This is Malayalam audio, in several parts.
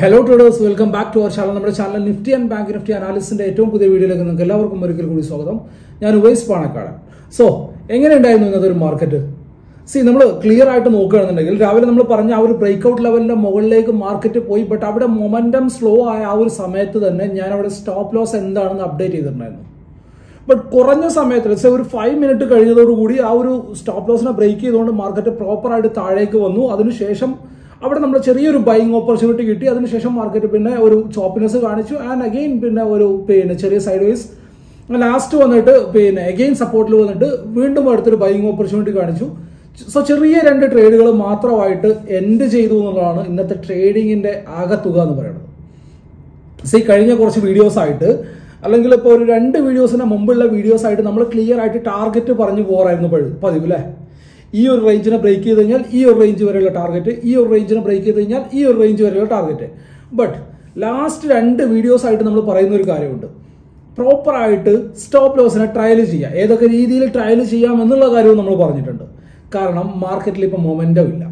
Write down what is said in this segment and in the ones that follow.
hello traders welcome back to our channel നമ്മുടെ channel nifty and bank nifty അനാലിസിന്റെ ഏറ്റവും പുതിയ വീഡിയോയിലേക്ക് നിങ്ങൾക്ക് എല്ലാവർക്കും ഒരിക്കൽ കൂടി സ്വാഗതം ഞാൻ ഉവൈസ് പാണക്കാടൻ സോ എങ്ങനെയുണ്ടായിരുന്നു ഇന്നത്തെ ഒരു മാർക്കറ്റ് സി നമ്മൾ ക്ലിയർ ആയിട്ട് നോക്കുകയാണെന്നുണ്ടെങ്കിൽ രാവിലെ നമ്മൾ പറഞ്ഞ ആ ഒരു ബ്രേക്ക്ഔട്ട് ലെവലിന്റെ മുകളിലേക്ക് മാർക്കറ്റ് പോയി ബട്ട് അവിടെ മൊമെന്റം സ്ലോ ആയ ആ ഒരു സമയത്ത് തന്നെ ഞാൻ അവിടെ സ്റ്റോപ്പ് ലോസ് എന്താണെന്ന് അപ്ഡേറ്റ് ചെയ്തിട്ടുണ്ടായിരുന്നു ബട്ട് കുറഞ്ഞ സമയത്തിൽ സെ ഒരു ഫൈവ് മിനിറ്റ് കഴിഞ്ഞതോടുകൂടി ആ ഒരു സ്റ്റോപ്പ് ലോസിനെ ബ്രേക്ക് ചെയ്തുകൊണ്ട് മാർക്കറ്റ് പ്രോപ്പറായിട്ട് താഴേക്ക് വന്നു അതിനുശേഷം അവിടെ നമ്മൾ ചെറിയൊരു ബൈങ് ഓപ്പർച്യൂണിറ്റി കിട്ടി അതിനുശേഷം മാർക്കറ്റ് പിന്നെ ഒരു ചോപ്പിനെസ് കാണിച്ചു ആൻഡ് അഗെയിൻ പിന്നെ ഒരു പിന്നെ ചെറിയ സൈഡ് വൈസ് ലാസ്റ്റ് വന്നിട്ട് പിന്നെ അഗെയിൻ സപ്പോർട്ടിൽ വന്നിട്ട് വീണ്ടും അടുത്തൊരു ബൈങ് ഓപ്പർച്യൂണിറ്റി കാണിച്ചു സോ ചെറിയ രണ്ട് ട്രേഡുകൾ മാത്രമായിട്ട് എൻഡ് ചെയ്തു എന്നുള്ളതാണ് ഇന്നത്തെ ട്രേഡിങ്ങിന്റെ ആകത്തുക എന്ന് പറയുന്നത് സി കഴിഞ്ഞ കുറച്ച് വീഡിയോസ് ആയിട്ട് അല്ലെങ്കിൽ ഇപ്പോൾ ഒരു രണ്ട് വീഡിയോസിന് മുമ്പുള്ള വീഡിയോസ് ആയിട്ട് നമ്മൾ ക്ലിയർ ആയിട്ട് ടാർഗറ്റ് പറഞ്ഞു പോറായിരുന്നു പഴു- പതിവ് അല്ലേ ഈ ഒരു റേഞ്ചിനെ ബ്രേക്ക് ചെയ്ത് കഴിഞ്ഞാൽ ഈ ഒരു റേഞ്ച് വരെയുള്ള ടാർഗറ്റ് ഈ ഒരു റേഞ്ചിനെ ബ്രേക്ക് ചെയ്ത് കഴിഞ്ഞാൽ ഈ ഒരു റേഞ്ച് വരെയുള്ള ടാർഗറ്റ് ബട്ട് ലാസ്റ്റ് രണ്ട് വീഡിയോസ് ആയിട്ട് നമ്മൾ പറയുന്ന ഒരു കാര്യമുണ്ട് പ്രോപ്പറായിട്ട് സ്റ്റോപ്പ് ലോസിനെ ട്രയൽ ചെയ്യാം ഏതൊക്കെ രീതിയിൽ ട്രയൽ ചെയ്യാം എന്നുള്ള കാര്യവും നമ്മൾ പറഞ്ഞിട്ടുണ്ട് കാരണം മാർക്കറ്റിൽ ഇപ്പം മൊമെന്റം ഇല്ല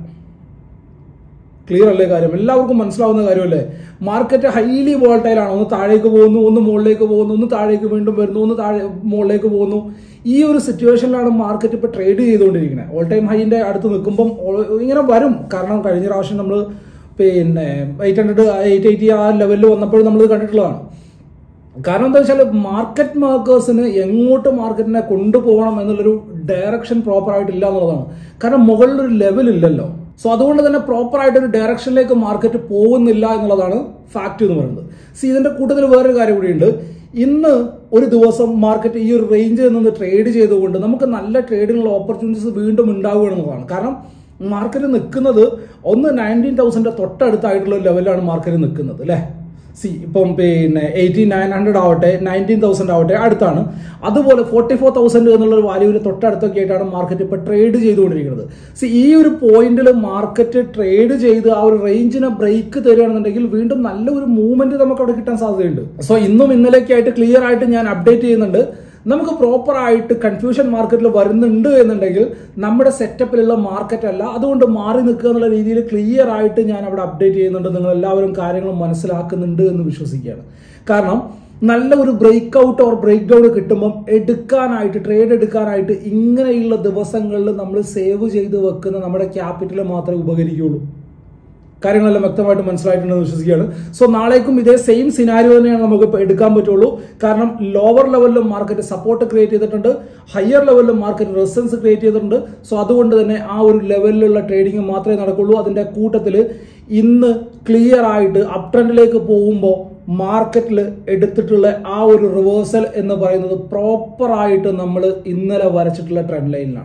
ക്ലിയർ അല്ലേ കാര്യം എല്ലാവർക്കും മനസ്സിലാവുന്ന കാര്യമല്ലേ മാർക്കറ്റ് ഹൈലി വോൾട്ടൈൽ ആണ് ഒന്ന് താഴേക്ക് പോകുന്നു ഒന്ന് മുകളിലേക്ക് പോകുന്നു ഒന്ന് താഴേക്ക് വീണ്ടും വരുന്നു ഒന്ന് താഴെ മുകളിലേക്ക് പോകുന്നു ഈ ഒരു സിറ്റുവേഷനിലാണ് മാർക്കറ്റ് ഇപ്പോൾ ട്രേഡ് ചെയ്തുകൊണ്ടിരിക്കുന്നത് ഓൾ ടൈം ഹൈൻ്റെ അടുത്ത് നിൽക്കുമ്പം ഓൾ- ഇങ്ങനെ വരും കാരണം കഴിഞ്ഞ പ്രാവശ്യം നമ്മൾ പിന്നെ എയ്റ്റ് ഹൺഡ്രഡ് എയ്റ്റ് എയ്റ്റി ആ ലെവലിൽ വന്നപ്പോഴും നമ്മൾ കണ്ടിട്ടുള്ളതാണ് കാരണം എന്താ വെച്ചാൽ മാർക്കറ്റ് മാർക്കേഴ്സിന് എങ്ങോട്ട് മാർക്കറ്റിനെ കൊണ്ടുപോകണം എന്നുള്ളൊരു ഡയറക്ഷൻ പ്രോപ്പർ ആയിട്ടില്ല എന്നുള്ളതാണ് കാരണം മുകളിലൊരു ലെവൽ ഇല്ലല്ലോ സോ അതുകൊണ്ട് തന്നെ പ്രോപ്പർ ആയിട്ട് ഒരു ഡയറക്ഷനിലേക്ക് മാർക്കറ്റ് പോകുന്നില്ല എന്നുള്ളതാണ് ഫാക്ട് എന്ന് പറയുന്നത് സി ഇതിന്റെ കൂട്ടത്തിൽ വേറൊരു കാര്യം കൂടിയുണ്ട് ഇന്ന് ഒരു ദിവസം മാർക്കറ്റ് ഈ ഒരു റേഞ്ചിൽ നിന്ന് ട്രേഡ് ചെയ്തുകൊണ്ട് നമുക്ക് നല്ല ട്രേഡിനുള്ള ഓപ്പർച്യൂണിറ്റീസ് വീണ്ടും ഉണ്ടാവുക എന്നുള്ളതാണ് കാരണം മാർക്കറ്റ് നിൽക്കുന്നത് ഒന്ന് നയൻറ്റീൻ തൗസൻഡ് തൊട്ടടുത്തായിട്ടുള്ള ഒരു ലെവലിലാണ് മാർക്കറ്റ് നിൽക്കുന്നത് അല്ലേ സി ഇപ്പം പിന്നെ എയ്റ്റി നയൻ ഹൺഡ്രഡ് ആവട്ടെ നയൻറ്റീൻ തൗസൻഡ് ആവട്ടെ അടുത്താണ് അതുപോലെ ഫോർട്ടി ഫോർ തൗസൻഡ് എന്നുള്ള ഒരു വാല്യൂവിന് തൊട്ടടുത്തൊക്കെ ആയിട്ടാണ് മാർക്കറ്റ് ഇപ്പോൾ ട്രേഡ് ചെയ്തുകൊണ്ടിരിക്കുന്നത് സി ഈ ഒരു പോയിന്റിൽ മാർക്കറ്റ് ട്രേഡ് ചെയ്ത് ആ ഒരു റേഞ്ചിനെ ബ്രേക്ക് തരികയാണെന്നുണ്ടെങ്കിൽ വീണ്ടും നല്ല ഒരു മൂവ്മെന്റ് നമുക്ക് അവിടെ കിട്ടാൻ സാധ്യതയുണ്ട് സോ ഇന്നും ഇന്നലെയൊക്കെ ആയിട്ട് ക്ലിയർ ആയിട്ട് ഞാൻ അപ്ഡേറ്റ് ചെയ്യുന്നുണ്ട് നമുക്ക് പ്രോപ്പർ ആയിട്ട് കൺഫ്യൂഷൻ മാർക്കറ്റിൽ വരുന്നുണ്ട് എന്നുണ്ടെങ്കിൽ നമ്മുടെ സെറ്റപ്പിലുള്ള മാർക്കറ്റ് അല്ല അതുകൊണ്ട് മാറി നിൽക്കുക എന്നുള്ള രീതിയിൽ ക്ലിയർ ആയിട്ട് ഞാൻ അവിടെ അപ്ഡേറ്റ് ചെയ്യുന്നുണ്ട് നിങ്ങൾ എല്ലാവരും കാര്യങ്ങൾ മനസ്സിലാക്കുന്നുണ്ട് എന്ന് വിശ്വസിക്കുകയാണ് കാരണം നല്ല ഒരു break out or break down കിട്ടുമ്പം എടുക്കാനായിട്ട് ട്രേഡ് എടുക്കാനായിട്ട് ഇങ്ങനെയുള്ള ദിവസങ്ങളിൽ നമ്മൾ സേവ് ചെയ്ത് വെക്കുന്ന നമ്മുടെ ക്യാപിറ്റൽ മാത്രമേ ഉപകരിക്കുകയുള്ളൂ കാര്യങ്ങളെല്ലാം വ്യക്തമായിട്ട് മനസ്സിലായിട്ടുണ്ടെന്ന് വിശ്വസിക്കുകയാണ് സോ നാളേക്കും ഇതേ സെയിം സിനാരിയോ തന്നെയാണ് നമുക്ക് ഇപ്പോൾ എടുക്കാൻ പറ്റുള്ളൂ കാരണം ലോവർ ലെവലിലും മാർക്കറ്റ് സപ്പോർട്ട് ക്രിയേറ്റ് ചെയ്തിട്ടുണ്ട് ഹയർ ലെവലിലും മാർക്കറ്റ് റെസിസ്റ്റൻസ് ക്രിയേറ്റ് ചെയ്തിട്ടുണ്ട് സോ അതുകൊണ്ട് തന്നെ ആ ഒരു ലെവലിലുള്ള ട്രേഡിംഗ് മാത്രമേ നടക്കുള്ളൂ അതിന്റെ കൂട്ടത്തിൽ ഇന്ന് ക്ലിയർ ആയിട്ട് അപ് ട്രെൻഡിലേക്ക് പോകുമ്പോൾ മാർക്കറ്റിൽ എടുത്തിട്ടുള്ള ആ ഒരു റിവേഴ്സൽ എന്ന് പറയുന്നത് പ്രോപ്പറായിട്ട് നമ്മൾ ഇന്നലെ വരച്ചിട്ടുള്ള ട്രെൻഡ് ലൈനിലാണ്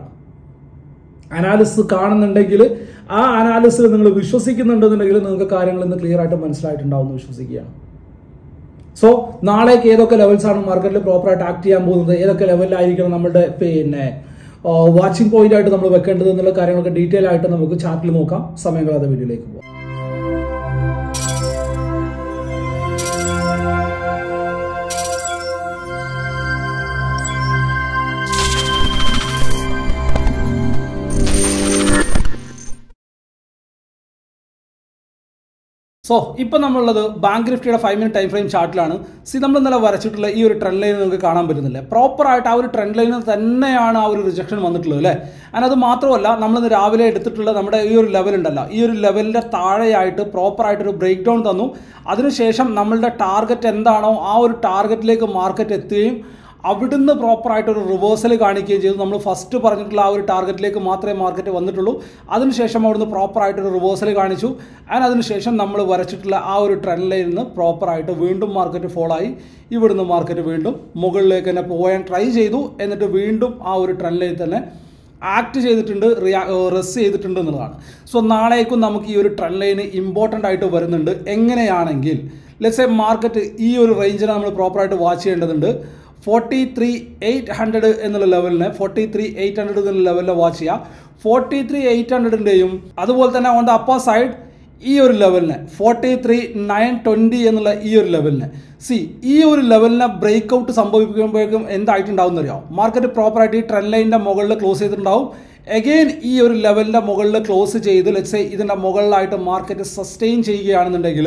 അനാലിസിസ് കാണുന്നുണ്ടെങ്കിൽ ആ അനാലിസിൽ നിങ്ങൾ വിശ്വസിക്കുന്നുണ്ടെന്നുണ്ടെങ്കിൽ നിങ്ങൾക്ക് കാര്യങ്ങൾ ഇന്ന് ക്ലിയർ ആയിട്ട് മനസ്സിലായിട്ടുണ്ടാവും എന്ന് വിശ്വസിക്കുകയാണ് സോ നാളേക്ക് ഏതൊക്കെ ലെവൽസ് ആണ് മാർക്കറ്റിൽ പ്രോപ്പറായിട്ട് ആക്ട് ചെയ്യാൻ പോകുന്നത് ഏതൊക്കെ ലെവലിലായിരിക്കണം നമ്മുടെ പിന്നെ വാച്ചിങ് പോയിന്റ് ആയിട്ട് നമ്മൾ വെക്കേണ്ടത് എന്നുള്ള കാര്യങ്ങളൊക്കെ ഡീറ്റെയിൽ ആയിട്ട് നമുക്ക് ചാർട്ടിൽ നോക്കാം സമയങ്ങളാതെ വീഡിയോയിലേക്ക് പോകാം സോ ഇപ്പം നമ്മളുള്ളത് ബാങ്ക് നിഫ്റ്റിയുടെ ഫൈവ് മിനിറ്റ് ടൈം ഫ്രെയിം ചാർട്ടിലാണ് സി നമ്മൾ ഇന്നലെ വരച്ചിട്ടുള്ള ഈ ഒരു ട്രെൻഡ് ലൈൻ നിങ്ങൾക്ക് കാണാൻ പറ്റുന്നില്ല പ്രോപ്പറായിട്ട് ആ ഒരു ട്രെൻഡ് ലൈനിൽ തന്നെയാണ് ആ ഒരു റിജക്ഷൻ വന്നിട്ടുള്ളത് അല്ലേ അതിന് അത് മാത്രമല്ല നമ്മളിന്ന് രാവിലെ എടുത്തിട്ടുള്ള നമ്മുടെ ഈ ഒരു ലെവൽ ഉണ്ടല്ലോ ഈ ഒരു ലെവലിൻ്റെ താഴെയായിട്ട് പ്രോപ്പറായിട്ടൊരു ബ്രേക്ക് ഡൗൺ തന്നു അതിനുശേഷം നമ്മളുടെ ടാർഗറ്റ് എന്താണോ ആ ഒരു ടാർഗറ്റിലേക്ക് മാർക്കറ്റ് എത്തുകയും അവിടുന്ന് പ്രോപ്പറായിട്ട് ഒരു റിവേഴ്സൽ കാണിക്കുകയും ചെയ്തു നമ്മൾ ഫസ്റ്റ് പറഞ്ഞിട്ടുള്ള ആ ഒരു ടാർഗറ്റിലേക്ക് മാത്രമേ മാർക്കറ്റ് വന്നിട്ടുള്ളൂ അതിനുശേഷം അവിടുന്ന് പ്രോപ്പറായിട്ട് ഒരു റിവേഴ്സൽ കാണിച്ചു ആൻഡ് അതിനുശേഷം നമ്മൾ വരച്ചിട്ടുള്ള ആ ഒരു ട്രെൻഡ് ലൈനിൽ നിന്ന് പ്രോപ്പറായിട്ട് വീണ്ടും മാർക്കറ്റ് ഫോളോ ആയി ഇവിടുന്ന് മാർക്കറ്റ് വീണ്ടും മുകളിലേക്ക് തന്നെ പോകാൻ ട്രൈ ചെയ്തു എന്നിട്ട് വീണ്ടും ആ ഒരു ട്രെൻഡ് ലൈനിൽ തന്നെ ആക്ട് ചെയ്തിട്ടുണ്ട് റിയാ റെസ് ചെയ്തിട്ടുണ്ട് എന്നുള്ളതാണ് സോ നാളേക്കും നമുക്ക് ഈ ഒരു ട്രെൻഡ് ലൈന് ഇമ്പോർട്ടൻ്റ് ആയിട്ട് വരുന്നുണ്ട് എങ്ങനെയാണെങ്കിൽ ലെറ്റ്സ് എ മാർക്കറ്റ് ഈ ഒരു റേഞ്ചിനെ നമ്മൾ പ്രോപ്പറായിട്ട് വാച്ച് ചെയ്യേണ്ടതുണ്ട് ഫോർട്ടി ത്രീ എയ്റ്റ് ഹൺഡ്രഡ് എന്നുള്ള ലെവലിനെ ഫോർട്ടി ത്രീ എയ്റ്റ് ഹൺഡ്രഡ് എന്നുള്ള ലെവലിൽ വാച്ച് ചെയ്യുക ഫോർട്ടി ത്രീ എയ്റ്റ് ഹൺഡ്രഡിൻ്റെയും അതുപോലെ തന്നെ ഓൺ ദ അപ്പർ സൈഡ് ഈ ഒരു ലെവലിനെ ഫോർട്ടി ത്രീ നയൻ ട്വൻറ്റി എന്നുള്ള ഈ ഒരു ലെവലിനെ സി ഈ ഒരു ലെവലിനെ ബ്രേക്ക് ഔട്ട് സംഭവിക്കുമ്പോഴേക്കും എന്തായിട്ടുണ്ടാവും അറിയാം മാർക്കറ്റ് പ്രോപ്പറായിട്ട് ഈ ട്രെൻഡ് ലൈനിൻ്റെ മുകളിൽ ക്ലോസ് ചെയ്തിട്ടുണ്ടാവും എഗെയിൻ ഈ ഒരു ലെവലിൻ്റെ മുകളിൽ ക്ലോസ് ചെയ്ത് ലെറ്റ്സ് ഇതിൻ്റെ മുകളിലായിട്ട് മാർക്കറ്റ് സസ്റ്റെയിൻ ചെയ്യുകയാണെന്നുണ്ടെങ്കിൽ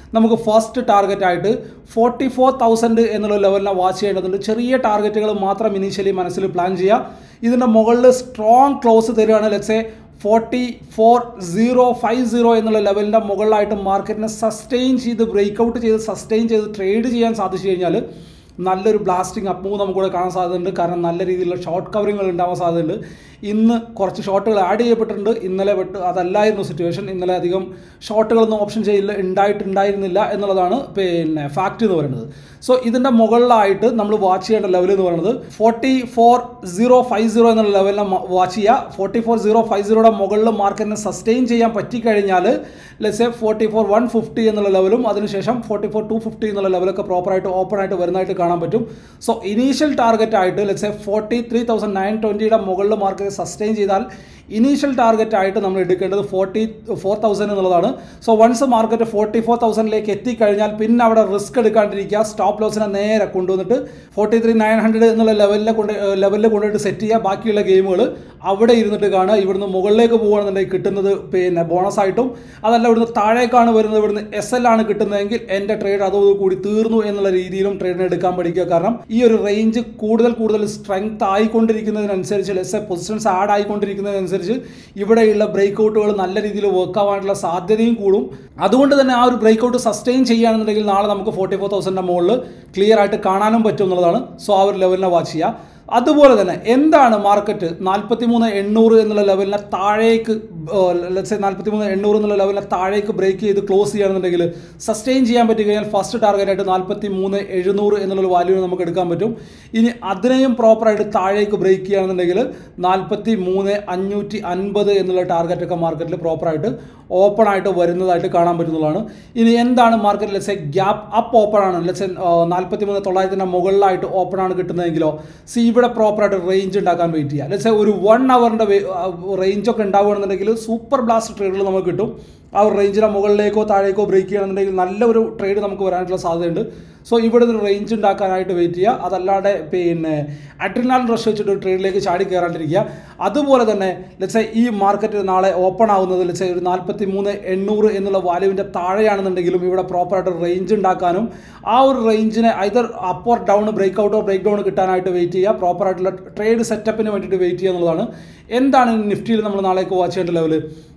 നമുക്ക് ഫസ്റ്റ് ടാർഗറ്റ് ആയിട്ട് ഫോർട്ടി ഫോർ തൗസൻഡ് എന്നുള്ള ലെവലിനെ വാച്ച് ചെയ്യേണ്ടതുണ്ട് ചെറിയ ടാർഗറ്റുകൾ മാത്രം ഇനീഷ്യലി മനസ്സിൽ പ്ലാൻ ചെയ്യുക ഇതിൻ്റെ മുകളിൽ സ്ട്രോങ് ക്ലോസ് തരികയാണ് let's say forty four zero five zero എന്നുള്ള ലെവലിൻ്റെ മുകളിലായിട്ട് മാർക്കറ്റിനെ സസ്റ്റെയിൻ ചെയ്ത് ബ്രേക്ക് ഔട്ട് ചെയ്ത് സസ്റ്റെയിൻ ചെയ്ത് ട്രേഡ് ചെയ്യാൻ സാധിച്ചു കഴിഞ്ഞാൽ നല്ലൊരു ബ്ലാസ്റ്റിംഗ് അപ്പ് മൂവ് നമുക്കിവിടെ കാണാൻ സാധ്യതയുണ്ട് കാരണം നല്ല രീതിയിലുള്ള ഷോർട്ട് കവറിങ്ങൾ ഉണ്ടാവാൻ സാധ്യതയുണ്ട് ഇന്ന് കുറച്ച് ഷോട്ടുകൾ ആഡ് ചെയ്യപ്പെട്ടിട്ടുണ്ട് ഇന്നലെ പെട്ട് അതല്ലായിരുന്നു സിറ്റുവേഷൻ ഇന്നലെ അധികം ഷോട്ടുകളൊന്നും ഓപ്ഷൻ ചെയ്യില്ല ഉണ്ടായിട്ടുണ്ടായിരുന്നില്ല എന്നുള്ളതാണ് പിന്നെ ഫാക്റ്റ് എന്ന് പറയുന്നത് സോ ഇതിൻ്റെ മുകളിലായിട്ട് നമ്മൾ വാച്ച് ചെയ്യേണ്ട ലെവൽ എന്ന് പറയുന്നത് forty four zero five zero എന്നുള്ള ലെവലിനെ വാച്ച് ചെയ്യുക ഫോർട്ടി ഫോർ സീറോ ഫൈവ് സീറോയുടെ മുകളിൽ മാർക്കറ്റിനെ സസ്റ്റെയിൻ ചെയ്യാൻ പറ്റിക്കഴിഞ്ഞാൽ let's a forty four one fifty എന്നുള്ള ലെവലും അതിനുശേഷം ഫോർട്ടി ഫോർ ടു ഫിഫ്റ്റി എന്നുള്ള ലെവലൊക്കെ പ്രോപ്പറായിട്ട് ഓപ്പൺ ആയിട്ട് വരുന്നതായിട്ട് കാണാൻ പറ്റും സോ ഇനീഷ്യൽ ടാർഗറ്റ് ആയിട്ട് let's a forty three thousand nine ട്വൻറ്റിയുടെ മുകളിൽ മാർക്കറ്റ് സസ്റ്റെയിൻ ചെയ്താൽ ഇനീഷ്യൽ ടാർഗറ്റ് ആയിട്ട് നമ്മൾ എടുക്കേണ്ടത് ഫോർട്ടി ഫോർ തൗസൻഡ് എന്നുള്ളതാണ് so once market forty four തൗസൻഡിലേക്ക് എത്തിക്കഴിഞ്ഞാൽ പിന്നെ അവിടെ റിസ്ക് എടുക്കാണ്ടിരിക്കുക സ്റ്റോപ്പ് ലോസിനെ നേരെ കൊണ്ടുവന്നിട്ട് ഫോർട്ടി ത്രീ നയൻ ഹൺഡ്രഡ് എന്നുള്ള ലെവലിൽ കൊണ്ട് ലെവലിൽ കൊണ്ടുപോയിട്ട് സെറ്റ് ചെയ്യുക ബാക്കിയുള്ള ഗെയിമുകൾ അവിടെ ഇരുന്നിട്ട് കാണുക ഇവിടുന്ന് മുകളിലേക്ക് പോകുകയാണെന്നുണ്ടെങ്കിൽ കിട്ടുന്നത് പിന്നെ ബോണസ് ആയിട്ടും അതല്ല ഇവിടുന്ന് താഴേക്കാണ് വരുന്നത് ഇവിടുന്ന് എസ് എൽ ആണ് കിട്ടുന്നതെങ്കിൽ എൻ്റെ ട്രേഡ് അതോടുകൂടി തീർന്നു എന്നുള്ള രീതിയിലും ട്രേഡിനെ എടുക്കാൻ പഠിക്കുക കാരണം ഈ ഒരു റേഞ്ച് കൂടുതൽ കൂടുതൽ സ്ട്രെങ്ത് ആയിക്കൊണ്ടിരിക്കുന്നതിനനുസരിച്ച് ലെസ് എ പൊസിഷൻസ് ആഡ് ആയിക്കൊണ്ടിരിക്കുന്നതിനനുസരിച്ച് ഇവിടെയുള്ള ബ്രേക്ക് ഔട്ടുകൾ നല്ല രീതിയിൽ വർക്ക് ആവാനുള്ള സാധ്യതയും കൂടും അതുകൊണ്ട് തന്നെ ആ ഒരു ബ്രേക്ക് ഔട്ട് സസ്റ്റെയിൻ ചെയ്യുകയാണെന്നുണ്ടെങ്കിൽ നാളെ നമുക്ക് ഫോർട്ടി ഫോർ തൗസൻഡിൻ്റെ മുകളിൽ ക്ലിയർ ആയിട്ട് കാണാനും പറ്റും എന്നുള്ളതാണ് സോ ആ ഒരു ലെവലിനെ വാച്ച് ചെയ്യുക അതുപോലെ തന്നെ എന്താണ് മാർക്കറ്റ് നാൽപ്പത്തി മൂന്ന് എണ്ണൂറ് എന്നുള്ള ലെവലിനെ താഴേക്ക് ലെറ്റ്സ് നാൽപ്പത്തി മൂന്ന് എണ്ണൂറ് എന്നുള്ള ലെവലിനെ താഴേക്ക് ബ്രേക്ക് ചെയ്ത് ക്ലോസ് ചെയ്യുകയാണെന്നുണ്ടെങ്കിൽ സസ്റ്റെയിൻ ചെയ്യാൻ പറ്റി കഴിഞ്ഞാൽ ഫസ്റ്റ് ടാർഗറ്റ് ആയിട്ട് നാൽപ്പത്തി മൂന്ന് എഴുന്നൂറ് എന്നുള്ള വാല്യൂ നമുക്ക് എടുക്കാൻ പറ്റും ഇനി അതിനെയും പ്രോപ്പറായിട്ട് താഴേക്ക് ബ്രേക്ക് ചെയ്യുകയാണെന്നുണ്ടെങ്കിൽ നാൽപ്പത്തി മൂന്ന് അഞ്ഞൂറ്റി അൻപത് എന്നുള്ള ടാർഗറ്റൊക്കെ മാർക്കറ്റിൽ പ്രോപ്പറായിട്ട് ഓപ്പൺ ആയിട്ട് വരുന്നതായിട്ട് കാണാൻ പറ്റുന്നതാണ് ഇനി എന്താണ് market let's a gap up open ആണ് ലെറ്റ്സ് നാൽപ്പത്തി മൂന്ന് തൊള്ളായിരത്തിൻ്റെ മുകളിലായിട്ട് ഓപ്പൺ ആണ് കിട്ടുന്നതെങ്കിലോ സി ഇവിടെ പ്രോപ്പറായിട്ട് റേഞ്ച് ഉണ്ടാക്കാൻ വെയിറ്റ് ചെയ്യുക ലെറ്റ്സ് ഒരു വൺ അവറിൻ്റെ റേഞ്ചൊക്കെ ഉണ്ടാവുകയാണെന്നുണ്ടെങ്കിൽ സൂപ്പർ ബ്ലാസ്റ്റ് ട്രേഡുകൾ നമുക്ക് കിട്ടും ആ ഒരു റേഞ്ചിനെ മുകളിലേക്കോ താഴേക്കോ ബ്രേക്ക് ചെയ്യണമെന്നുണ്ടെങ്കിൽ നല്ലൊരു ട്രേഡ് നമുക്ക് വരാനുള്ള സാധ്യതയുണ്ട് സോ ഇവിടെ ഒരു റേഞ്ച് ഉണ്ടാക്കാനായിട്ട് വെയിറ്റ് ചെയ്യുക അതല്ലാതെ പിന്നെ അഡ്രിനാൽ റഷ് വെച്ചിട്ട് ഒരു ട്രേഡിലേക്ക് ചാടി കയറാണ്ടിരിക്കുക അതുപോലെ തന്നെ ലെറ്റ്സ് ഈ മാർക്കറ്റ് നാളെ ഓപ്പൺ ആവുന്നത് ലെറ്റ്സ് ഒരു നാൽപ്പത്തി മൂന്ന് എണ്ണൂറ് എന്നുള്ള വാല്യൂവിൻ്റെ താഴെയാണെന്നുണ്ടെങ്കിലും ഇവിടെ പ്രോപ്പറായിട്ട് റേഞ്ച് ഉണ്ടാക്കാനും ആ ഒരു റേഞ്ചിനെ either up or down break ഔട്ടോ ബ്രേക്ക് ഡൗൺ കിട്ടാനായിട്ട് വെയിറ്റ് ചെയ്യുക പ്രോപ്പറായിട്ടുള്ള ട്രേഡ് സെറ്റപ്പിന് വേണ്ടിയിട്ട് വെയിറ്റ് ചെയ്യുക എന്നുള്ളതാണ് എന്താണ് നിഫ്റ്റിയിൽ നമ്മൾ നാളേക്ക് വാച്ച് ചെയ്യേണ്ട ലെവൽ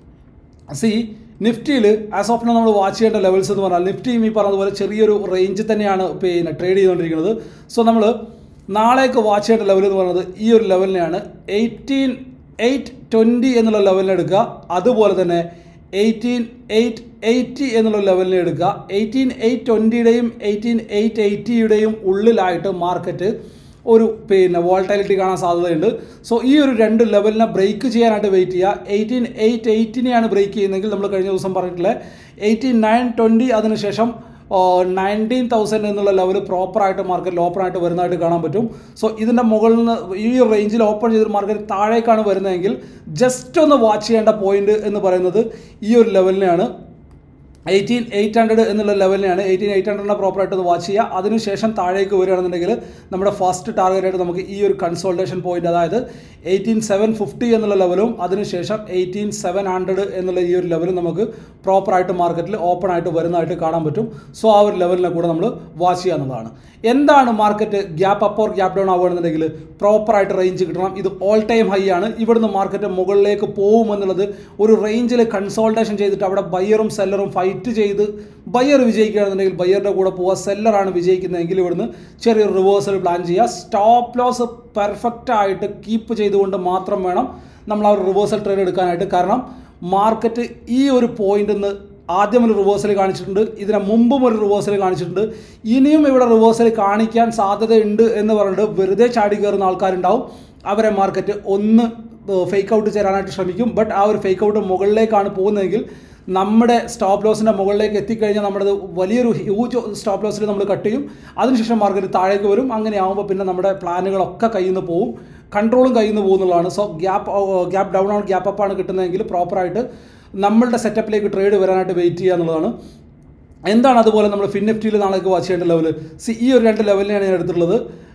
സി നിഫ്റ്റിയിൽ ആസ് ഓഫ് നമ്മൾ വാച്ച് ചെയ്യേണ്ട ലെവൽസ് എന്ന് പറഞ്ഞാൽ നിഫ്റ്റിയും ഈ പറഞ്ഞതുപോലെ ചെറിയൊരു റേഞ്ച് തന്നെയാണ് പിന്നെ ട്രേഡ് ചെയ്തുകൊണ്ടിരിക്കുന്നത് സോ നമ്മൾ നാളേക്ക് വാച്ച് ചെയ്യേണ്ട ലെവൽ എന്ന് പറയുന്നത് ഈ ഒരു ലെവലിനെയാണ് എയ്റ്റീൻ എയ്റ്റ് ട്വൻറ്റി എന്നുള്ള ലെവലിനെ എടുക്കുക അതുപോലെ തന്നെ എയ്റ്റീൻ എയ്റ്റ് എയ്റ്റി എന്നുള്ള ലെവലിനെ എടുക്കുക എയ്റ്റീൻ എയ്റ്റ് ട്വൻറ്റിയുടെയും എയ്റ്റീൻ എയ്റ്റ് എയ്റ്റിയുടെയും ഉള്ളിലായിട്ട് മാർക്കറ്റ് ഒരു പിന്നെ വോൾട്ടാലിറ്റി കാണാൻ സാധ്യതയുണ്ട് സോ ഈ ഒരു രണ്ട് ലെവലിനെ ബ്രേക്ക് ചെയ്യാനായിട്ട് വെയിറ്റ് ചെയ്യുക എയ്റ്റീൻ എയ്റ്റ് എയ്റ്റിനെയാണ് ബ്രേക്ക് ചെയ്യുന്നതെങ്കിൽ നമ്മൾ കഴിഞ്ഞ ദിവസം പറഞ്ഞിട്ടുള്ള എയ്റ്റീൻ നയൻ ട്വൻറ്റി അതിനുശേഷം നയൻറ്റീൻ തൗസൻഡ് എന്നുള്ള ലെവൽ പ്രോപ്പറായിട്ട് മാർക്കറ്റിൽ ഓപ്പൺ ആയിട്ട് വരുന്നതായിട്ട് കാണാൻ പറ്റും സോ ഇതിൻ്റെ മുകളിൽ നിന്ന് ഈ റേഞ്ചിൽ ഓപ്പൺ ചെയ്തൊരു മാർക്കറ്റ് താഴേക്കാണ് വരുന്നതെങ്കിൽ ജസ്റ്റ് ഒന്ന് വാച്ച് ചെയ്യേണ്ട പോയിന്റ് എന്ന് പറയുന്നത് ഈ ഒരു ലെവലിനെയാണ് എയ്റ്റീൻ എയ്റ്റ് ഹൺഡ്രഡ് എന്നുള്ള ലെവലിനെയാണ് എയ്റ്റീൻ എയ്റ്റ് ഹൺഡ്രഡിനെ പ്രോപ്പറായിട്ട് ഒന്ന് വാച്ച് ചെയ്യുക അതിനുശേഷം താഴേക്ക് വരികയാണെന്നുണ്ടെങ്കിൽ നമ്മുടെ ഫസ്റ്റ് ടാർഗറ്റായിട്ട് നമുക്ക് ഈ ഒരു കൺസോൾട്ടേഷൻ പോയിന്റ് അതായത് എയ്റ്റീൻ സെവൻ ഫിഫ്റ്റി എന്നുള്ള ലെവലും അതിനുശേഷം എയ്റ്റീൻ സെവൻ ഹൺഡ്രഡ് എന്നുള്ള ഈ ഒരു ലെവലും നമുക്ക് പ്രോപ്പറായിട്ട് മാർക്കറ്റിൽ ഓപ്പൺ ആയിട്ട് വരുന്നതായിട്ട് കാണാൻ പറ്റും സോ ആ ഒരു ലെവലിനെ കൂടെ നമ്മൾ വാച്ച് ചെയ്യുക എന്നുള്ളതാണ് എന്താണ് market gap up or gap down ആവുകയാണെന്നുണ്ടെങ്കിൽ പ്രോപ്പറായിട്ട് റേഞ്ച് കിട്ടണം ഇത് ഓൾ ടൈം ഹൈ ആണ് ഇവിടുന്ന് മാർക്കറ്റ് മുകളിലേക്ക് പോകുമെന്നുള്ളത് ഒരു റേഞ്ചിൽ കൺസോൾട്ടേഷൻ ചെയ്തിട്ട് അവിടെ ബയ്യറും സെല്ലറും ഫൈറ്റ് ചെയ്ത് ബയ്യർ വിജയിക്കുകയാണെന്നുണ്ടെങ്കിൽ ബയ്യറുടെ കൂടെ പോവുക സെല്ലറാണ് വിജയിക്കുന്നതെങ്കിൽ ഇവിടുന്ന് ചെറിയൊരു റിവേഴ്സൽ പ്ലാൻ ചെയ്യുക സ്റ്റോപ്പ് ലോസ് പെർഫെക്റ്റ് ആയിട്ട് കീപ്പ് ചെയ്തുകൊണ്ട് മാത്രം വേണം നമ്മൾ ആ ഒരു റിവേഴ്സൽ ട്രേഡ് എടുക്കാനായിട്ട് കാരണം മാർക്കറ്റ് ഈ ഒരു പോയിന്റിൽ നിന്ന് ആദ്യം ഒരു റിവേഴ്സൽ കാണിച്ചിട്ടുണ്ട് ഇതിന് മുമ്പും ഒരു റിവേഴ്സൽ കാണിച്ചിട്ടുണ്ട് ഇനിയും ഇവിടെ റിവേഴ്സൽ കാണിക്കാൻ സാധ്യതയുണ്ട് എന്ന് പറഞ്ഞിട്ട് വെറുതെ ചാടി കയറുന്ന ആൾക്കാരുണ്ടാവും അവരെ മാർക്കറ്റ് ഒന്ന് ഫേക്ക് ഔട്ട് ചേരാനായിട്ട് ശ്രമിക്കും ബട്ട് ആ ഒരു ഫേക്ക് ഔട്ട് മുകളിലേക്കാണ് പോകുന്നതെങ്കിൽ നമ്മുടെ സ്റ്റോപ്പ് ലോസിൻ്റെ മുകളിലേക്ക് എത്തിക്കഴിഞ്ഞാൽ നമ്മുടെ വലിയൊരു ഹ്യൂജ് സ്റ്റോപ്പ് ലോസിൽ നമ്മൾ കട്ട് ചെയ്യും അതിനുശേഷം മാർക്കറ്റ് താഴേക്ക് വരും അങ്ങനെ ആകുമ്പോൾ പിന്നെ നമ്മുടെ പ്ലാനുകളൊക്കെ കയ്യിൽ നിന്ന് പോവും കൺട്രോളും കയ്യിൽ നിന്ന് പോകുന്നുള്ളതാണ് സോ ഗ്യാപ്പ് ഗ്യാപ്പ് ഡൗൺ ആണ് ഗ്യാപ്പ് അപ്പ് ആണ് കിട്ടുന്നതെങ്കിൽ പ്രോപ്പറായിട്ട് നമ്മളുടെ സെറ്റപ്പിലേക്ക് ട്രേഡ് വരാനായിട്ട് വെയിറ്റ് ചെയ്യുക എന്നുള്ളതാണ് എന്താണ് അതുപോലെ നമ്മൾ ഫിൻ നിഫ്റ്റിയിൽ നാളേക്ക് വാച്ച് ചെയ്യേണ്ട ലെവൽ സി ഈ ഒരു രണ്ട് ലെവലിനെയാണ് ഞാൻ എടുത്തിട്ടുള്ളത്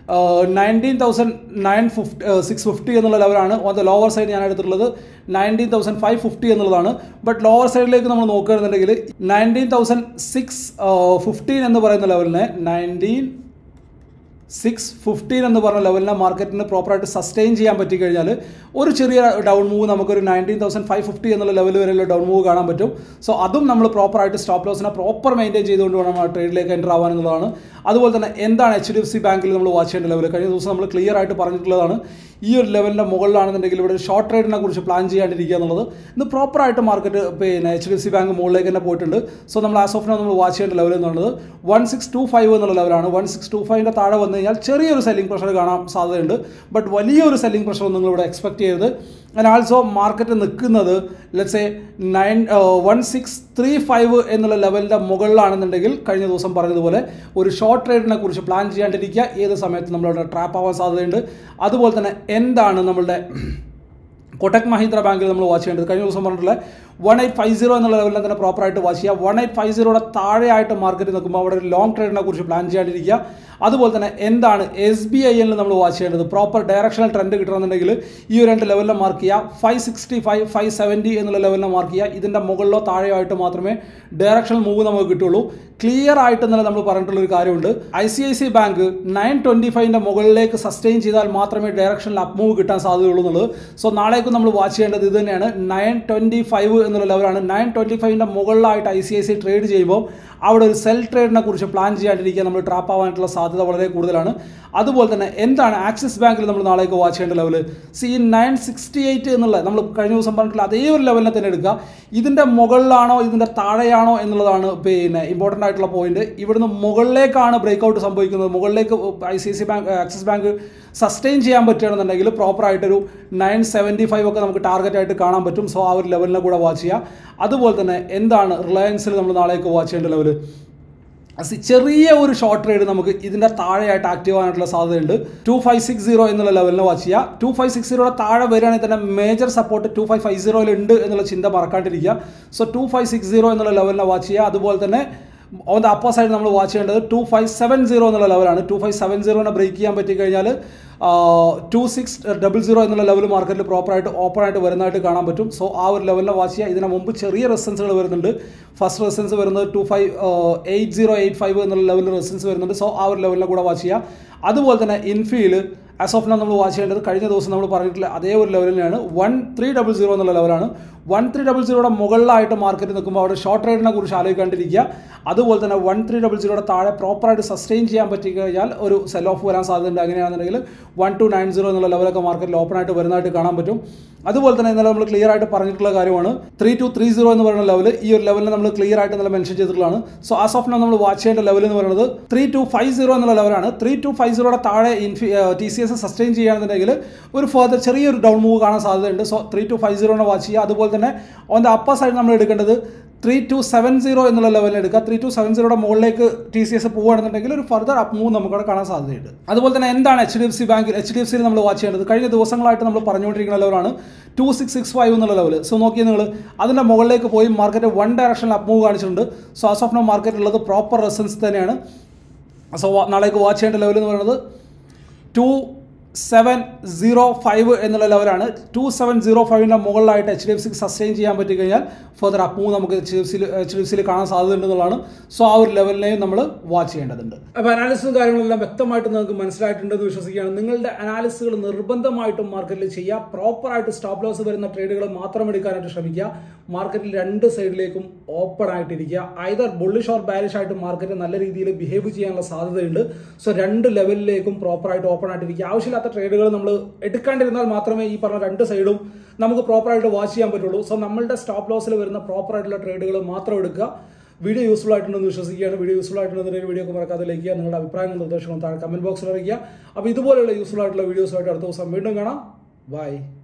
nineteen thousand nine fifty six fifty എന്നുള്ള ലെവലാണ് ഓൺ ദ ലോവർ സൈഡ് ഞാൻ എടുത്തിട്ടുള്ളത് നയൻറ്റീൻ തൗസൻഡ് ഫൈവ് ഫിഫ്റ്റി എന്നുള്ളതാണ് ബട്ട് ലോവർ സൈഡിലേക്ക് നമ്മൾ നോക്കുകയാണെന്നുണ്ടെങ്കിൽ നയൻറ്റീൻ തൗസൻഡ് സിക്സ് ഫിഫ്റ്റീൻ എന്ന് പറയുന്ന ലെവലിനെ നയൻറ്റീൻ സിക്സ് ഫിഫ്റ്റീൻ എന്ന് പറഞ്ഞ ലെവലിനെ മാർക്കറ്റിന് പ്രോപ്പറായിട്ട് സസ്റ്റെയിൻ ചെയ്യാൻ പറ്റിക്കഴിഞ്ഞാൽ ഒരു ചെറിയ ഡൗൺ മൂവ് നമുക്കൊരു നയൻറ്റീൻ തൗസൻഡ് ഫൈവ് ഫിഫ്റ്റി എന്നുള്ള ലെവൽ വരെയുള്ള ഡൗൺ മൂവ് കാണാൻ പറ്റും സോ അതും നമ്മൾ പ്രോപ്പറായിട്ട് സ്റ്റോപ്പ് ലോസിനെ പ്രോപ്പർ മെയിൻറ്റെയിൻ ചെയ്തുകൊണ്ട് വേണം ആ ട്രേഡിലേക്ക് എൻ്റർ ആവാൻ എന്നുള്ളതാണ് അതുപോലെ തന്നെ എന്താണ് എച്ച് ഡി എഫ് സി ബാങ്കിൽ നമ്മൾ വാച്ച് ചെയ്യേണ്ട ലെവൽ കഴിഞ്ഞ ദിവസം നമ്മൾ ക്ലിയർ ആയിട്ട് പറഞ്ഞിട്ടുള്ളതാണ് ഈ ഒരു ലെവലിൻ്റെ മുകളിലാണെന്നുണ്ടെങ്കിൽ ഇവിടെ ഷോർട്ട് ട്രേഡിനെ കുറിച്ച് പ്ലാൻ ചെയ്യാണ്ടിരിക്കുക എന്നുള്ളത് ഇന്ന് പ്രോപ്പറായിട്ട് മാർക്കറ്റ് പിന്നെ H D F C bank മുകളിലേക്ക് തന്നെ പോയിട്ടുണ്ട് സോ നമ്മൾ ആസ് ഓഫ് നോ നമ്മൾ വാച്ച് ചെയ്യേണ്ട ലെവൽ എന്നുള്ളത് വൺ സിക്സ് ടു ഫൈവ് എന്നുള്ള ലെവലാണ് വൺ സിക്സ് ടു ഫൈവിൻ്റെ താഴെ വന്നു കഴിഞ്ഞാൽ ചെറിയൊരു സെല്ലിംഗ് പ്രഷർ കാണാൻ സാധ്യതയുണ്ട് ബട്ട് വലിയൊരു സെല്ലിംഗ് പ്രഷർ ഒന്നും നിങ്ങൾ ഇവിടെ എക്സ്പെക്ട് ചെയ്യരുത് ആൻഡ് ആൾസോ മാർക്കറ്റ് നിൽക്കുന്നത് let's a nine one six three five എന്നുള്ള ലെവലിൻ്റെ മുകളിലാണെന്നുണ്ടെങ്കിൽ കഴിഞ്ഞ ദിവസം പറഞ്ഞതുപോലെ ഒരു ഷോർട്ട് ട്രേഡിനെ കുറിച്ച് പ്ലാൻ ചെയ്യാണ്ടിരിക്കുക ഏത് സമയത്ത് നമ്മളവിടെ ട്രാപ്പ് ആവാൻ സാധ്യതയുണ്ട് അതുപോലെ തന്നെ എന്താണ് നമ്മളുടെ കൊട്ടക് മഹീന്ദ്ര ബാങ്കിൽ നമ്മൾ വാച്ച് ചെയ്യേണ്ടത് കഴിഞ്ഞ ദിവസം പറഞ്ഞിട്ടുള്ള വൺ എയ്റ്റ് ഫൈവ് സീറോ എന്നുള്ള ലെവലിൽ തന്നെ പ്രോപ്പറായിട്ട് വാച്ച് ചെയ്യുക വൺ എയ്റ്റ് ഫൈവ് സീറോയുടെ താഴെയായിട്ട് മാർക്കറ്റ് നിൽക്കുമ്പോൾ അവിടെ ഒരു ലോങ് ട്രേഡിനെ കുറിച്ച് പ്ലാൻ ചെയ്യാണ്ടിരിക്കുക അതുപോലെ തന്നെ എന്താണ് എസ് ബി ഐ എല്ലിൽ നമ്മൾ വാച്ച് ചെയ്യേണ്ടത് പ്രോപ്പർ ഡയറക്ഷണൽ ട്രെൻഡ് കിട്ടണമെന്നുണ്ടെങ്കിൽ ഈ ഒരു രണ്ട് ലെവലിൽ മാർക്ക് ചെയ്യുക five sixty five five seventy എന്നുള്ള ലെവലിൽ മാർക്ക് ചെയ്യുക ഇതിൻ്റെ മുകളിലോ താഴെയോ ആയിട്ട് മാത്രമേ ഡയറക്ഷണൽ മൂവ് നമുക്ക് കിട്ടുള്ളൂ ക്ലിയർ ആയിട്ട് തന്നെ നമ്മൾ പറഞ്ഞിട്ടുള്ള ഒരു കാര്യമുണ്ട് I C I C bank nine twenty ഫൈവിൻ്റെ മുകളിലേക്ക് സസ്റ്റെയിൻ ചെയ്താൽ മാത്രമേ ഡയറക്ഷനിൽ അപ്പ് മൂവ് കിട്ടാൻ സാധ്യതയുള്ളൂ എന്നുള്ളത് സോ നാളേക്കും നമ്മൾ വാച്ച് ചെയ്യേണ്ടത് ഇത് തന്നെയാണ് നയൻ ട്വൻറ്റി ഫൈവ് എന്നുള്ള ലെവലാണ് നയൻ ട്വൻറ്റി ഫൈവിൻ്റെ മുകളിലായിട്ട് I C I C trade ചെയ്യുമ്പോൾ അവിടെ ഒരു സെൽ ട്രേഡിനെ കുറിച്ച് പ്ലാൻ ചെയ്യാണ്ടിരിക്കുക നമ്മൾ ട്രാപ്പ് ആവാനായിട്ടുള്ള സാധ്യത വളരെ കൂടുതലാണ് അതുപോലെ തന്നെ എന്താണ് ആക്സിസ് ബാങ്കിൽ നമ്മൾ നാളേക്ക് വാച്ച് ചെയ്യേണ്ട levels nine sixty eight എന്നുള്ള നമ്മൾ കഴിഞ്ഞ ദിവസം പറഞ്ഞിട്ടുള്ള അതേ ഒരു ലെവലിനെ തന്നെ എടുക്കുക ഇതിൻ്റെ മുകളിലാണോ ഇതിൻ്റെ താഴെയാണോ എന്നുള്ളതാണ് പിന്നെ ഇമ്പോർട്ടൻ്റ് ആയിട്ടുള്ള പോയിന്റ് ഇവിടുന്ന് മുകളിലേക്കാണ് ബ്രേക്ക് ഔട്ട് സംഭവിക്കുന്നത് മുകളിലേക്ക് I C C bank axis bank sustain ചെയ്യാൻ പറ്റുകയാണെന്നുണ്ടെങ്കിൽ പ്രോപ്പറായിട്ടൊരു നയൻ സെവൻറ്റി ഫൈവ് ഒക്കെ നമുക്ക് ടാർഗറ്റ് ആയിട്ട് കാണാൻ പറ്റും സോ ആ ഒരു ലെവലിനെ കൂടെ വാച്ച് ചെയ്യുക അതുപോലെ തന്നെ എന്താണ് റിലയൻസിൽ നമ്മൾ നാളേക്ക് വാച്ച് ചെയ്യേണ്ട ലെവൽ അസി ചെറിയ ഒരു ഷോർട്ട് ട്രേഡ് നമുക്ക് ഇതിൻ്റെ താഴെയായിട്ട് ആക്റ്റീവ് ആകാനായിട്ടുള്ള സാധ്യതയുണ്ട് ടു ഫൈവ് സിക്സ് സീറോ എന്നുള്ള ലെവലിനെ വാച്ച് ചെയ്യുക ടു ഫൈവ് സിക്സ് സീറോയുടെ താഴെ വരികയാണെങ്കിൽ തന്നെ major support two five five സീറോയിൽ ഉണ്ട് എന്നുള്ള ചിന്ത മറക്കാണ്ടിരിക്കുക so two five six zero എന്നുള്ള ലെവലിനെ വാച്ച് ചെയ്യുക അതുപോലെ തന്നെ ഓൺ ദ അപ്പർ സൈഡ് നമ്മൾ വാച്ച് ചെയ്യേണ്ടത് ടു ഫൈവ് സെവൻ സീറോ എന്നുള്ള ലെവലാണ് ടു ഫൈവ് സെവൻ സീറോനെ ബ്രേക്ക് ചെയ്യാൻ പറ്റി കഴിഞ്ഞാൽ ടു സിക്സ് ഡബിൾ സീറോ എന്നുള്ള ലെവൽ മാർക്കറ്റിൽ പ്രോപ്പറായിട്ട് ഓപ്പൺ ആയിട്ട് വരുന്നതായിട്ട് കാണാൻ പറ്റും സോ ആ ഒരു ലെവലിനെ വാച്ച് ചെയ്യുക ഇതിന് മുമ്പ് ചെറിയ റെസിസ്റ്റൻസുകൾ വരുന്നുണ്ട് ഫസ്റ്റ് റെസിസ്റ്റൻസ് വരുന്നത് two five eight zero eight five എന്നുള്ള ലെവലിൽ റെസിസ്റ്റൻസ് വരുന്നുണ്ട് സോ ആ ഒരു ലെവലിനെ കൂടെ വാച്ച് ചെയ്യുക അതുപോലെ തന്നെ ഇൻഫീൽ ആസ് ഓഫ് നോ നമ്മൾ വാച്ച് ചെയ്യേണ്ടത് കഴിഞ്ഞ ദിവസം നമ്മൾ പറഞ്ഞിട്ടുള്ള അതേ ഒരു ലെവലിലാണ് വൺ ത്രീ ഡബിൾ സീറോ എന്നുള്ള ലെവലാണ് വൺ ത്രീ ഡബിൾ സീറോയുടെ മുകളിലായിട്ട് മാർക്കറ്റ് നിൽക്കുമ്പോൾ അവിടെ ഷോർട്ട് ട്രേഡിനെ കുറിച്ച് ആലോചിക്കാണ്ടിരിക്കുക അതുപോലെ തന്നെ വൺ ത്രീ ഡബിൾ സീറോയുടെ താഴെ പ്രോപ്പറായിട്ട് സസ്റ്റെയിൻ ചെയ്യാൻ പറ്റി കഴിഞ്ഞാൽ ഒരു സെൽ ഓഫ് വരാൻ സാധ്യതയുണ്ട് അങ്ങനെയാണെന്നുണ്ടെങ്കിൽ വൺ ടു നയൻ സീറോ എന്നുള്ള ലെവലൊക്കെ മാർക്കറ്റിൽ ഓപ്പൺ ആയിട്ട് വരുന്നതായിട്ട് കാണാൻ പറ്റും അതുപോലെ തന്നെ ഇന്നലെ നമ്മൾ ക്ലിയർ ആയിട്ട് പറഞ്ഞിട്ടുള്ള കാര്യമാണ് ത്രീ ടു ത്രീ സീറോ എന്ന് പറയുന്ന ലെവൽ ഈ ഒരു ലെവലിൽ നമ്മൾ ക്ലിയർ ആയിട്ട് ഇന്നലെ മെൻഷൻ ചെയ്തിട്ടുള്ളതാണ് സോ ആസ് ഓഫ് നോ നമ്മൾ വാച്ച് ചെയ്യേണ്ട ലെവൽ എന്ന് പറയുന്നത് ത്രീ ടു ഫൈവ് സീറോ എന്നുള്ള ലെവലാണ് ത്രീ ടു ഫൈവ് സീറോയുടെ താഴെ Infy T C S sustain ചെയ്യുകയാണെന്നുണ്ടെങ്കിൽ ഒരു ഫർദർ ചെറിയൊരു ഡൗൺ മൂവ് കാണാൻ സാധ്യതയുണ്ട് സോ ത്രീ ടു ഫൈവ് സീറോനെ വാച്ച് ചെയ്യുക അതുപോലെ തന്നെ ഓൺ ദ അപ്പർ സൈഡ് നമ്മൾ എടുക്കേണ്ടത് ത്രീ ടു സെവൻ സീറോ എന്നുള്ള ലെവലിൽ എടുക്കുക ത്രീ ടു സെവൻ സീറോയുടെ മുകളിലേക്ക് ടി സി എസ് പോവുകയാണെന്നുണ്ടെങ്കിൽ ഒരു ഫർദർ അപ്പ് മൂവ് നമുക്കവിടെ കാണാൻ സാധ്യതയുണ്ട് അതുപോലെ തന്നെ എന്താണ് എച്ച് ഡി എഫ് സി ബാങ്കിൽ എച്ച് ഡി എഫ് സിയിൽ നമ്മൾ വാച്ച് ചെയ്യേണ്ടത് കഴിഞ്ഞ ദിവസങ്ങളായിട്ട് നമ്മൾ പറഞ്ഞുകൊണ്ടിരിക്കുന്ന ലെവലാണ് ടു സിക്സ് സിക്സ് ഫൈവ് എന്നുള്ള ലെവൽ സോ നോക്കിയാൽ നിങ്ങൾ അതിൻ്റെ മുകളിലേക്ക് പോയി മാർക്കറ്റ് വൺ ഡയറക്ഷനിൽ അപ്പ് മൂവ് കാണിച്ചിട്ടുണ്ട് so as of now market ഉള്ളത് പ്രോപ്പർ റെസൻസ് തന്നെയാണ് സോ നാളേക്ക് വാച്ച് ചെയ്യേണ്ട ലെവൽ എന്ന് പറയുന്നത് ടു സെവൻ സീറോ ഫൈവ് എന്നുള്ള ലെവലാണ് ടു സെവൻ സീറോ ഫൈവിൻ്റെ മുകളിലായിട്ട് എച്ച് ഡി എഫ് സിക്ക് സസ്റ്റെയിൻ ചെയ്യാൻ പറ്റി കഴിഞ്ഞാൽ ഫർദർ അപ്പ് മൂവ് നമുക്ക് എച്ച് ഡി എഫ് സിയിൽ എച്ച് ഡി എഫ് സിയിൽ കാണാൻ സാധ്യതയുണ്ടെന്നുള്ളതാണ് സോ ആ ഒരു ലെവലിനെയും നമ്മൾ വാച്ച് ചെയ്യേണ്ടതുണ്ട് അപ്പോൾ അനാലിസും കാര്യങ്ങളെല്ലാം വ്യക്തമായിട്ട് നിങ്ങൾക്ക് മനസ്സിലായിട്ടുണ്ടെന്ന് വിശ്വസിക്കുകയാണ് നിങ്ങളുടെ അനാലിസുകൾ നിർബന്ധമായിട്ടും മാർക്കറ്റിൽ ചെയ്യുക പ്രോപ്പറായിട്ട് സ്റ്റോപ്പ് ലോസ് വരുന്ന ട്രേഡുകൾ മാത്രം എടുക്കാനായിട്ട് ശ്രമിക്കുക മാർക്കറ്റിൽ രണ്ട് സൈഡിലേക്കും ഓപ്പൺ ആയിട്ടിരിക്കുക ഐദർ ബുള്ളിഷ് ഓർ ബാലിഷ് ആയിട്ട് മാർക്കറ്റ് നല്ല രീതിയിൽ ബിഹേവ് ചെയ്യാനുള്ള സാധ്യതയുണ്ട് സോ രണ്ട് ലെവലിലേക്കും പ്രോപ്പറായിട്ട് ഓപ്പൺ ആയിട്ടിരിക്കുക ആവശ്യമില്ലാത്ത ട്രേഡുകൾ നമ്മൾ എടുക്കാണ്ടിരുന്നാൽ മാത്രമേ ഈ പറഞ്ഞ രണ്ട് സൈഡും നമുക്ക് പ്രോപ്പറായിട്ട് വാച്ച് ചെയ്യാൻ പറ്റുള്ളൂ സോ നമ്മളുടെ സ്റ്റോപ്പ് ലോസിൽ വരുന്ന പ്രോപ്പറായിട്ടുള്ള ട്രേഡുകൾ മാത്രം എടുക്കുക വീഡിയോ യൂസ്ഫുൾ ആയിട്ടുണ്ടെന്ന് വിശ്വസിക്കുകയാണ് വീഡിയോ യൂസ്ഫുൾ ആയിട്ടുണ്ടെന്നുണ്ടെങ്കിൽ വീഡിയോ ഒക്കെ മറക്കാതെ ലൈക്ക് ചെയ്യുക നിങ്ങളുടെ അഭിപ്രായങ്ങളും നിർദ്ദേശങ്ങളും താഴെ കമന്റ് ബോക്സിൽ അറിയിക്കുക അപ്പോൾ ഇതുപോലെയുള്ള യൂസ്ഫുൾ ആയിട്ടുള്ള വീഡിയോസുമായിട്ട് അടുത്ത ദിവസം വീണ്ടും കാണാം ബൈ